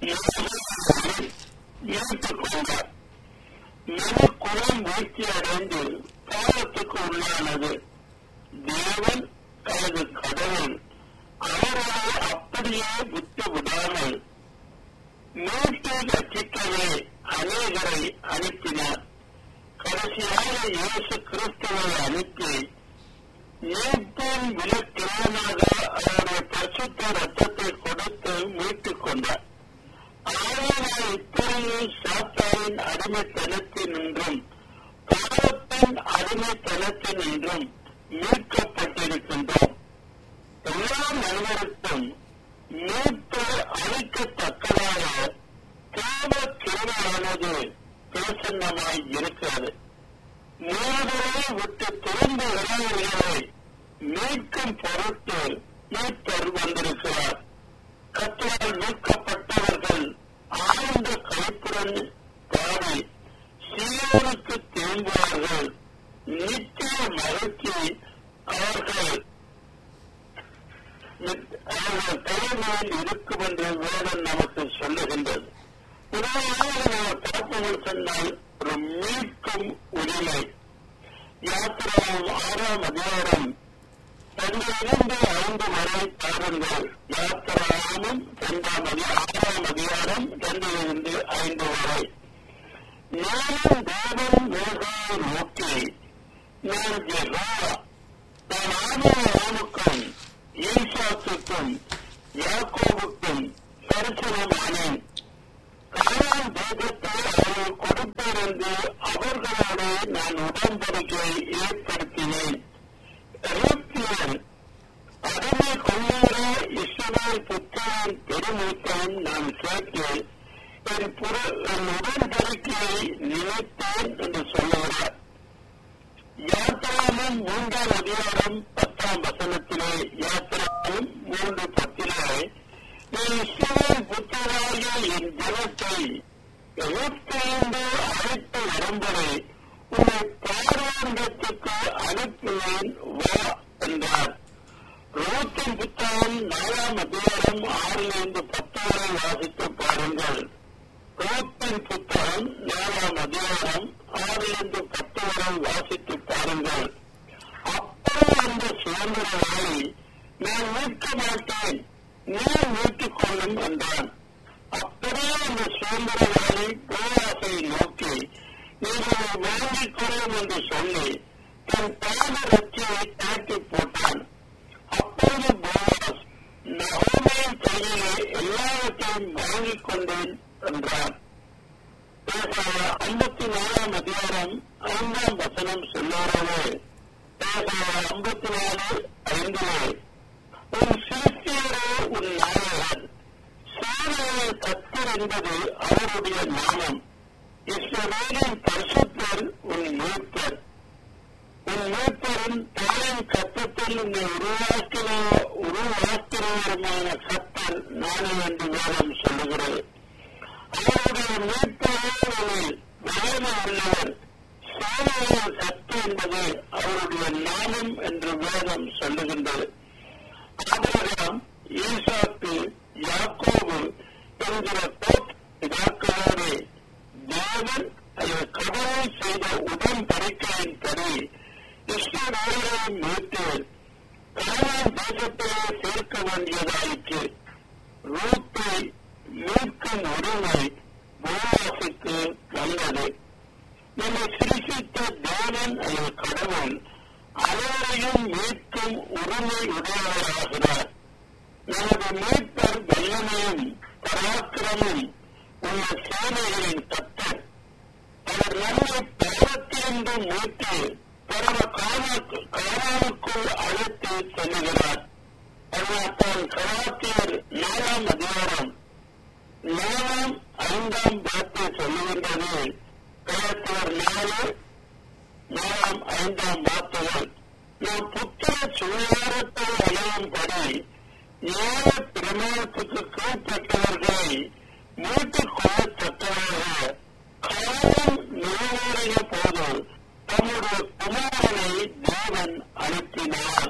இழுத்துக் கொண்டார் மனு குலம் வீழ்ச்சி அடைந்து பாவத்துக்கு உள்ளானது தேவன் தனது கடவுள் அவர்களை அப்படியே விட்டு விடாமல் மீட்டு ரட்சிக்கவே அநேகரை அனுப்பினார் கடைசியாக இயேசு கிறிஸ்துவை அனுப்பி மீட்பின் விலக்கிரமாக அவருடைய பரிசுத்த ரத்தத்தை கொடுத்து மீட்டுக் கொண்டார் ஆளுநர் இப்பொழுது சாத்தாவின் அடிமைத்தனத்தினின்றும் பாவத்தின் அடிமைத்தனத்தினின்றும் மீட்கப்பட்டிருக்கின்றோம் எல்லா மனிதருக்கும் மீட்பு அளிக்கத்தக்கதாக தேவ கிருமையானது பிரசன்னமாய் இருக்கிறது மூவரை விட்டு திரும்ப இளைஞர்களை மீட்கும் பொருட்டு மீட்பர் வந்திருக்கிறார் கத்தரால் மீட்கப்பட்டவர்கள் ஆழ்ந்த கழிப்புடன் பாடி சீரனுக்கு திரும்புவார்கள் நித்திய மகிழ்ச்சி அவர்கள் அவர்கள் தலைமையில் இருக்கும் என்று வேதம் நமக்கு சொல்லுகின்றது உண்மையாக நாம் பார்ப்போம் சொன்னால் ஒரு மீட்கும் உரிமை யாத்திராவும் ஆறாம் அதிகாரம் ரெண்டிலிருந்து ஐந்து வரை பாருங்கள் யாத்திராமும் இரண்டாம் அதி ஆறாம் அதிகாரம் ரெண்டிலிருந்து ஐந்து வரை நானும் தேவன் மேகாவை நோக்கி நான் ஜெகா நான் ஆதாரமுக்கும் ஈசாத்துக்கும் யாக்கோவுக்கும் தரிசனமானேன் காரணம் தேசத்தை அவர்கள் கொடுத்திருந்து அவர்களோடு நான் உடன்படிக்கை ஏற்படுத்தினேன் எகிப்தியன் அடிமை கொள்ளாத இஸ்ரவேல் புத்திரன் பெருமூத்தன் நான் கேட்டு என் புற என் உடன்படிக்கையை நினைத்தேன் என்று சொல்லுகிறார் யாத்திராமும் மூன்றாம் அதிகாரம் பத்தாம் வசனத்திலே யாத்திராமும் மூன்று பத்திலே நீ இஸ்ரவேல் புத்திராகிய என் ஜனத்தை எகிப்திலிருந்து அழைத்து வரும்படி உன்னை பாராண்டத்துக்கு அனுப்புவேன் வா என்றார் ரோத்தின் புத்தகம் நாலாம் அதிகாரம் ஆறிலிருந்து பத்து வரை வாசித்து பாருங்கள் ரோத்தின் புத்தகம் நாலாம் அதிகாரம் ஆறிலிருந்து பத்து வரை வாசித்து பாருங்கள் அப்போ அந்த சுதந்திரவாளி நான் மீட்க மாட்டேன் நீ மீட்டுக் கொள்ளும் என்றான் அப்படியே அந்த சுதந்திரவாளி போராசை நோக்கி நீங்கள் வாங்கிக் கொள்ளும் என்று சொல்லி தன் பாத ரட்சியை தாக்கி போட்டான் அப்போது போவாஸ் நகோமையின் கையிலே எல்லாவற்றையும் வாங்கிக் கொண்டேன் என்றார் ஐம்பத்தி நாலாம் அதிகாரம் ஐந்தாம் வசனம் சொல்லுறவே ஐம்பத்தி நாலு ஐந்திலே உன் சிருஷ்டியரோ உன் நாயகன் சாலையை கத்தர் என்பது அவருடைய நாமம் இஸ்ரவேலின் பரிசுத்தர் உன் மூத்தர் உன் மூத்தரும் தாயின் கத்தத்தில் உன்னை உருவாக்கின உருவாக்கிறவருமான கத்தர் நானே என்று வேதம் சொல்லுகிறது அவருடைய மீட்பவர்கள் வயது உள்ளவர் சாலையில் சத்து என்பது அவருடைய நாமம் என்று வேதம் சொல்லுகின்றது ஆபிரகாம் ஈசாக்கு யாக்கோபு என்கிற பிதாக்களோடு தேவன் அல்லது கடவுள் செய்த உடன்படிக்கையின்படி இஸ்ரவேலை மீட்டு காலான் தேசத்திலே சேர்க்க வேண்டியதாயிற்று ரூத்தை மீட்கும் உரிமை போவாசுக்கு வந்தது நம்மை சிருஷித்த தேவன் அல்லது கடவுள் அனைவரையும் மீட்கும் உரிமை உடையவராகிறார் நமது மீட்பர் வல்லமையும் பராக்கிரமும் உள்ள சேனைகளின் கத்தர் அவர் நம்மை பாவத்திலிருந்து மீட்டு பரவ காலாவுக்குள் அழைத்து செல்லுகிறார் அதனால் கலாத்தியர் நாலாம் அதிகாரம் நாலாம் ஐந்தாம் வார்த்தை சொல்லுகின்றது கலாத்தியர் நாலு நாலாம் ஐந்தாம் வார்த்தைகள் நாம் புத்திர சுகாரத்தை அடையும்படி ஏழ பிரமாணத்துக்கு கீழ்பட்டவர்களை மீட்டுக் கொள்ளத்தக்கதாக காலம் நிறைவேறிய போது தம்முடைய குமாரனை தேவன் அனுப்பினார்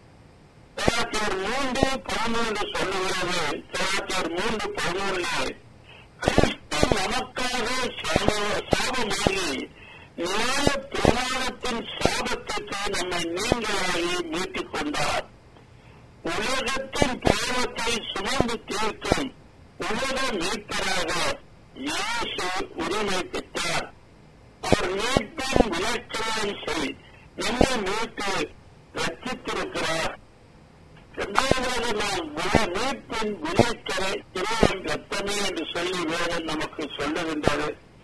கலாச்சார் மூன்று பதிமூன்று சொல்லுகிறது கலாச்சார் மூன்று பதிமூன்று கிறிஸ்து நமக்காக சாப- சாபமாகி நியாய பிரமாணத்தின் சாபத்திற்கு நம்மை நீங்களாகி மீட்டுக் கொண்டார் உலகத்தின் பாவத்தை சுமந்து தீர்க்கும் உலக மீட்பராக இயேசு உரிமை பெற்றார் அவர் மீட்பின் விளக்கணம் செய் நம்மை மீட்டு ரச்சித்திருக்கிறார் இரண்டாவதாக நாம் விலை- மீட்பின் விளைக்கரை இறைவன் ரத்தமே என்று சொல்லி வேதம் நமக்கு சொல்லுகின்றது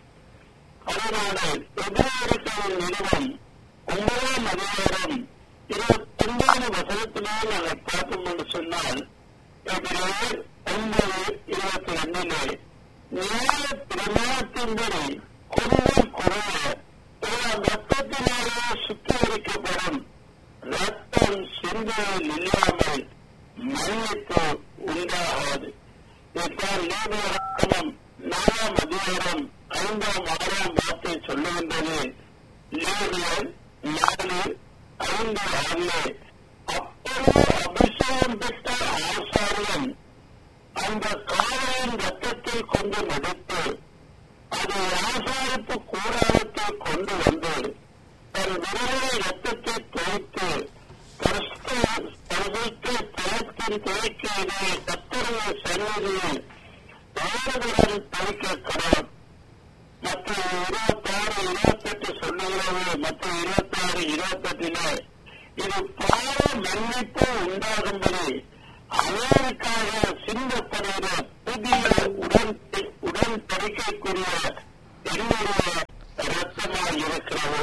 அதனால எதிர்களின் நிறுவனம் ஒன்பதாம் அதிகாரம் இருபத்தி ஒன்பது வசனத்திலே நாங்கள் பார்ப்போம் என்று சொன்னால் எபிரேயர் ஒன்பது இருபத்தி ரெண்டிலே நியாய பிரமாணத்தின்படி குடும்பம் குறைய ரத்தத்தினாலே சுத்திகரிக்கப்படும் ரத்தம் சிந்தையில் இல்லாமல் மன்னிப்பு உண்டாகாது இதைத்தான் நீதிமன்றம் நாலாம் அதிகாரம் ஐந்தாம் ஆறாம் வார்த்தை சொல்லுகின்றது லேவியர் நாலு ஐந்து ஆறிலே அப்பொழுது அபிஷேகம் பெற்ற ஆசாரியன் அந்த காவலின் ரத்தத்தை கொண்டு நடித்து அதை ஆசாரிப்பு கூடாரத்தில் கொண்டு வந்து தன் விரலை ரத்தத்தை தொகுத்து பரிசுத்த தளத்தின் துவைக்கையிலே கத்தருடைய சன்னதியில் வேறுபுடன் துவைக்க கடவுள் மற்ற இருபத்தாறு இருபத்தெட்டு சொல்லுகிறது மற்ற இருபத்தாறு இருபத்தெட்டிலே இது பாவ மன்னிப்பு உண்டாகும்படி அமெரிக்காக சிந்தப்படுகிற புதிய உடன் உடன்படிக்கைக்குரிய என்னுடைய ரத்தமாய் இருக்கிறது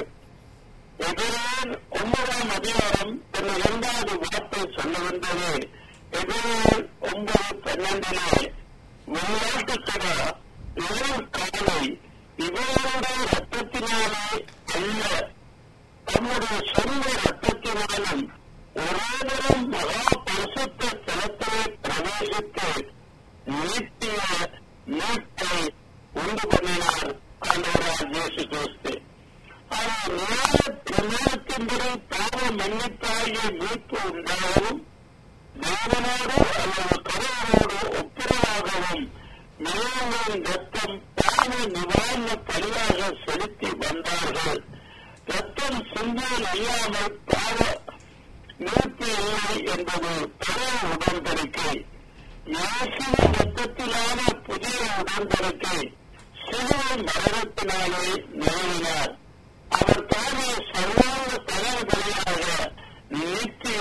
எதிரேன் ஒன்பதாம் அதிகாரம் தன் இரண்டாவது வார்த்தை சொல்லுகின்றது எதிரேன் ஒன்பது பன்னெண்டிலே விளையாட்டுக்கட இளம் காலை இவர்களுடைய ரத்தத்தினாலே அல்ல தம்முடைய சொந்த ரத்தத்தினாலும் ஒரேதரும் மகா பரிசுத்த ஸ்தலத்திலே பிரவேசித்து நீட்டிய நீட்டை உண்டு பண்ணினார் ஆண்டவராக இயேசு கிறிஸ்து ஆனால் நியாய பிரமாணத்தின்படி பாவ மன்னிப்பாகிய மீட்பு உண்டாகவும் தேவனோடு அல்லது கடவுளோடு ஒப்புரவாகவும் நிலங்களின் ரத்தம் பாவ நிவாரண பலியாக செலுத்தி வந்தார்கள் ரத்தம் சிந்தியில் இல்லாமல் பாவ மீட்பு இல்லை என்பது பழைய உடன்படிக்கை இயேசுவின் ரத்தத்திலான புதிய உடன்படிக்கை சிலுவை மரணத்தினாலே நிறுவினார் அவர் தானே சர்வாங்க தலைவலியாக நித்திய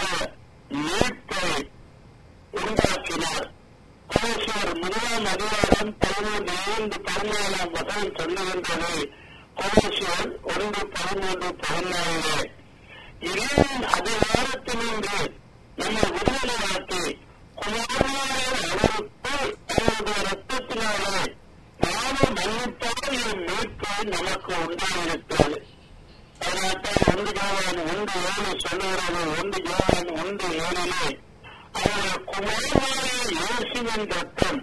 மீட்பை உண்டாக்கினார் கோஷர் முதலாம் அதிகாரம் பதிமூன்று இரண்டு பதினேழாம் வசனம் சொல்லுகின்றது கோஷர் ஒன்று பதிமூன்று பதினாலு இறைவன் அதிகாரத்தினின்று நம்மை விடுதலையாக்கி குமாரனான அவருக்கு அவருடைய ரத்தத்தினாலே பாவ மன்னிப்பால் என் மீட்பு நமக்கு உண்டாயிருக்கிறது அதனால்தான் ஒன்று ஜோவான் ஒன்று ஏழு சொல்லுகிறது ஒன்று ஜோவான் ஒன்று ஏழிலே அவருடைய குமாரனான இயேசுவின் ரத்தம்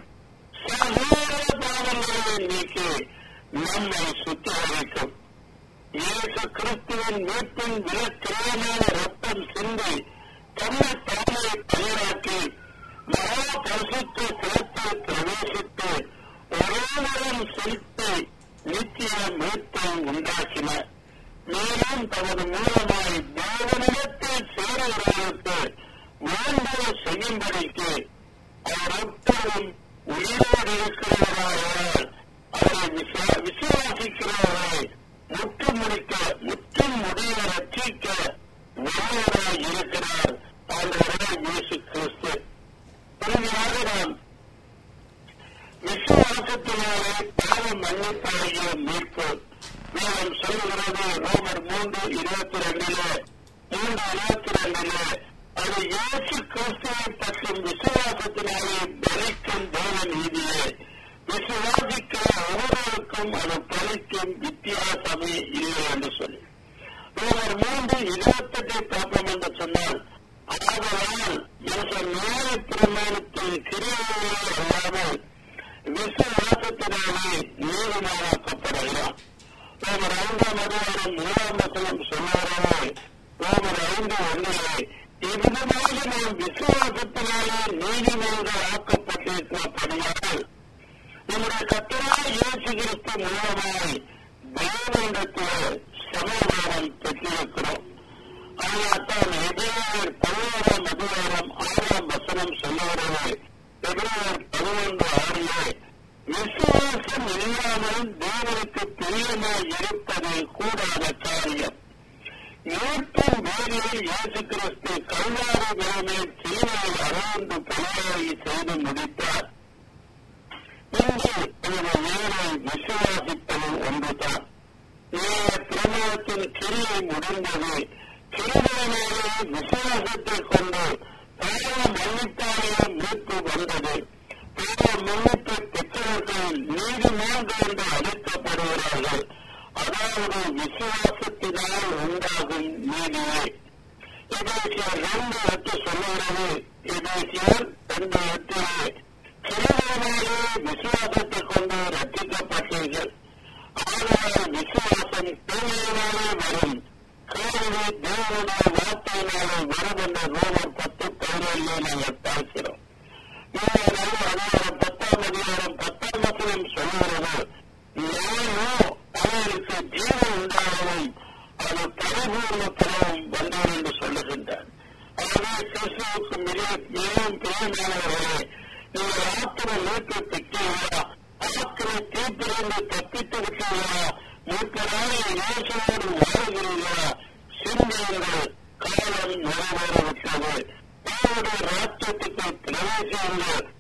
சகோதர பாவங்களை நீக்கி நம்மை சுத்திகரிக்கும் இயேசு கிறிஸ்துவின் மீட்பின் விலக்கிரமான ரத்தம் சிந்தி தன்னை தானே பயிராக்கி மகா பரிசுத்த சிறப்பில் பிரவேசித்து ஒருவரும் செலுத்தி நித்திய மீட்பை உண்டாக்கினார் மேலும் தமது மூலமாய் தேவனிடத்தில் சேருகிறவர்களுக்கு வேண்டுதல் செய்யும்படிக்கு அவர் எப்போதும் உயிரோடு இருக்கிறவராக அவரை விசுவா- விசுவாசிக்கிறவரை முற்று முடிக்க முற்றும் முடிய ரட்சிக்க வல்லவராய் இருக்கிறார் ஆண்டவராய் இயேசு கிறிஸ்து இறுதியாக நாம் விசுவாசத்தினாலே பாவ மன்னிப்பாகிய மீட்பு வேதம் சொல்லுகிறது ரோமர் மூன்று இருபத்தி ரெண்டிலே மூன்று இருபத்தி ரெண்டிலே அது இயேசு கிறிஸ்துவை பற்றும் விசுவாசத்தினாலே பலிக்கும் தேவ நீதியே விசுவாசிக்கிற ஒவ்வொருவருக்கும் அது பலிக்கும் வித்தியாசமே இல்லை என்று சொல்லி ரோமர் மூன்று இருபத்தெட்டை பார்ப்போம் என்று சொன்னால் ஆதலால் மனுஷன் நியாய பிரமாணத்தின் கிரியைகளே அல்லாமல் விசுவாசத்தினாலே நீதிமானாக்கப்படுகிறான் ரோமர் ஐந்தாம் அதிகாரம் மூணாம் வசனம் சொன்னாரே ரோமர் ஐந்து ஒன்றிலே இவ்விதமாக நாம் விசுவாசத்தினாலே நீதிமன்ற ஆக்கப்பட்டிருக்கிறபடியால் நம்முடைய கத்தராய் இயேசு கிறிஸ்து மூலமாய் தேவனிடத்தில் சமாதானம் பெற்றிருக்கிறோம் அதனால்தான் எபிரேயர் பதினோராம் அதிகாரம் ஆறாம் வசனம் சொல்லுகிறது எபிரேயர் பதினொன்று ஆறிலே விசுவாசம் இல்லாமல் தேவனுக்கு பிரியமாய் இருப்பது கூடாத காரியம் மீட்பின் வேலையில் இயேசு கிறிஸ்து கல்வாரி மேலே சிலுவையில் அறந்து பணியாகி செய்து முடித்தார் இன்று இந்த வேலை விசுவாசிப்பது ஒன்றுதான் நேர பிரமாணத்தின் கிரியை முடிந்தது கிரிகளினாலே விசுவாசத்தை கொண்டு பாவ மன்னிப்பாளைய மீட்பு வந்தது பாவ மன்னிப்பு பெற்றவர்கள் நீதிமன்றம் என்று அழைக்கப்படுகிறார்கள் அதாவது விசுவாசத்தினால் உண்டாகும் நீதியே எபேசியர் ரெண்டு எட்டு சொல்லுகிறது எபேசியர் ரெண்டு எட்டிலே கிருபையினாலே விசுவாசத்தை கொண்டு ரட்சிக்கப்பட்டீர்கள் ஆனால் விசுவாசம் தூய்மையினாலே வரும் கேள்வி தேவனுடைய வார்த்தையினாலே வரும் என்ற ரோமர் பத்து பதினேழு நாங்கள் பார்க்கிறோம் இந்த அதிகாரம் பத்தாம் அதிகாரம் பத்தாம் வசனம் சொல்லுகிறது நானோ அவர்களுக்கு ஜீவன் உண்டாகவும் அது பரிபூர்ணத்தனவும் வந்தோம் என்று சொல்லுகின்றார் ஆகவே கிறிஸ்துவுக்கு மிக மிகவும் பிரியமானவர்களே நீங்கள் ஆத்திர மீட்பு பெற்றீர்களா ஆத்திர தீப்பிலிருந்து தப்பித்து விட்டீர்களா மீட்பரான இயேசுவோடு வாழ்கிறீர்களா சிந்தியுங்கள் காலம் நிறைவேறிவிட்டது தேவனுடைய ராஜ்யத்துக்கு பிரவேசியுங்கள்